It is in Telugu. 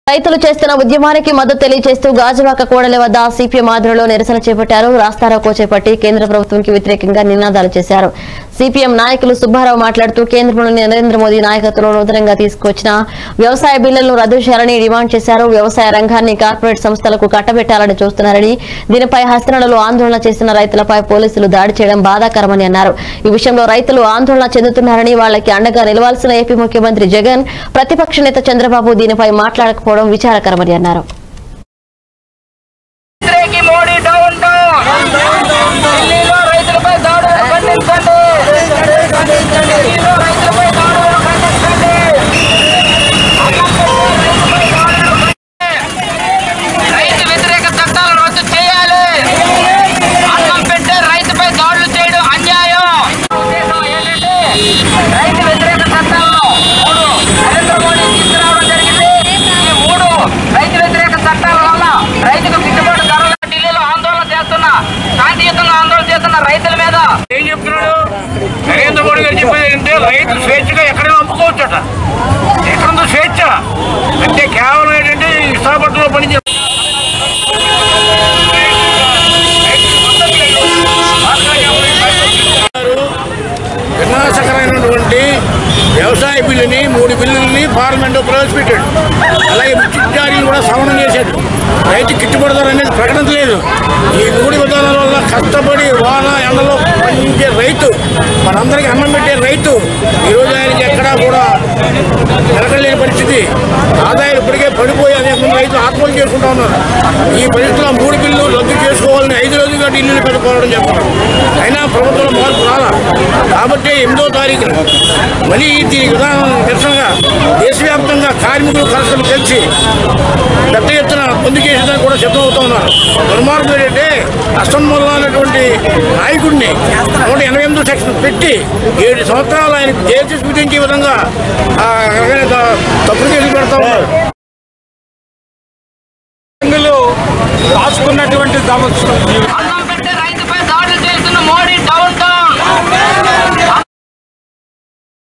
రైతులు చేస్తున్న ఉద్యమానికి మద్దతు తెలియజేస్తూ గాజువాక కోడలి వద్ద సిపిఎం ఆధ్వర్యంలో నిరసన చేపట్టారు రాస్తారోకో చేపట్టి కేంద్ర ప్రభుత్వంకి వ్యతిరేకంగా నినాదాలు చేశారు సిపిఎం నాయకులు సుబ్బారావు మాట్లాడుతూ కేంద్రంలోని నరేంద్ర మోదీ నాయకత్వంలో నూతనంగా తీసుకొచ్చిన వ్యవసాయ బిల్లులను రద్దు చేయాలని డిమాండ్ చేశారు వ్యవసాయ రంగాన్ని కార్పొరేట్ సంస్థలకు కట్టబెట్టాలని చూస్తున్నారని దీనిపై హస్తనడలో ఆందోళన చేస్తున్న రైతులపై పోలీసులు దాడి చేయడం బాధాకరమని అన్నారు ఈ విషయంలో రైతులు ఆందోళన చెందుతున్నారని వాళ్ళకి అండగా నిలవాల్సిన ఏపీ ముఖ్యమంత్రి జగన్ ప్రతిపక్ష నేత చంద్రబాబు దీనిపై మాట్లాడకపోవడం విచారకరమని అన్నారు వ్యతిరేకి మోడీ డౌన్ డౌన్ ఢిల్లీలో రైతులపై దాడులు ఖండించండి ఢిల్లీలో రైతులపై దాడులు ఖండించండి రైతు వ్యతిరేక చట్టాలను రద్దు చేయాలి అన్నం పెట్టే రైతుపై దాడులు చేయడం అన్యాయం ఉద్దేశం ఏంటంటే రైతు వ్యతిరేక చట్టాలను మూడు నరేంద్ర మోడీ తీసుకురావడం జరిగింది ఈ మూడు రైతు వ్యతిరేక చట్టాల వల్ల రైతుకు గిట్టుబాటు ధరలు ఢిల్లీలో ఆందోళన చేస్తున్న శాంతియుతంగా ఆందోళన చేస్తున్న రైతుల మీద ఏం చెప్తున్నాడు నరేంద్ర మోడీ గారు చెప్పేది ఏంటంటే రైతు స్వేచ్ఛగా ఎక్కడైనా అమ్ముకోవచ్చట ఎక్కడుందో స్వేచ్ఛ అంటే కేవలం ఏంటంటే ఈ విశాఖపట్నంలో పని చే- వినాశకరమైనటువంటి వ్యవసాయ బిల్లుని మూడు బిల్లుల్ని పార్లమెంట్లో ప్రవేశపెట్టాడు అలాగే విద్యుత్ ఛార్జీలు కూడా సవరణ చేశాడు రైతు గిట్టుబాటు ధర అనేది ప్రకటించలేదు ఈ మూడు విధానాల వల్ల కష్టపడి వాన ఎండలో పండించే రైతు మనందరికీ అన్నం పెట్టే రైతు ఈరోజు ఆయనకి ఎక్కడా కూడా నిలకడలేని పరిస్థితి ఆదాయం ఇప్పటికే పడిపోయి అనేక మంది రైతులు ఆత్మహత్య చేసుకుంటా ఉన్నారు ఈ పరిస్థితిలో మూడు బిల్లు రద్దు చేసుకోవాలని ఐదు రోజులుగా ఢిల్లీలో పెద్ద పోరాటం చేస్తున్నారు అయినా ప్రభుత్వంలో మార్పు రాలా కాబట్టి ఎనిమిదో తారీఖున మళ్ళీ దీని విధానం నిరసనగా దేశవ్యాప్తంగా కార్మికులు కలసలు కలిసి పెద్ద ఎత్తున పొందు చేసేదానికి కూడా సిద్ధం అవుతా ఉన్నారు దుర్మార్గం ఏంటంటే అసంబుల్లా అనేటువంటి నాయకుడిని నూట ఎనభై ఎనిమిది సెక్షన్ పెట్టి ఏడు సంవత్సరాలు ఆయనకు జైలు విధించే విధంగా ఆ, తప్పుడు కేసులు పెడతా ఉన్నారు రాసుకున్నటువంటి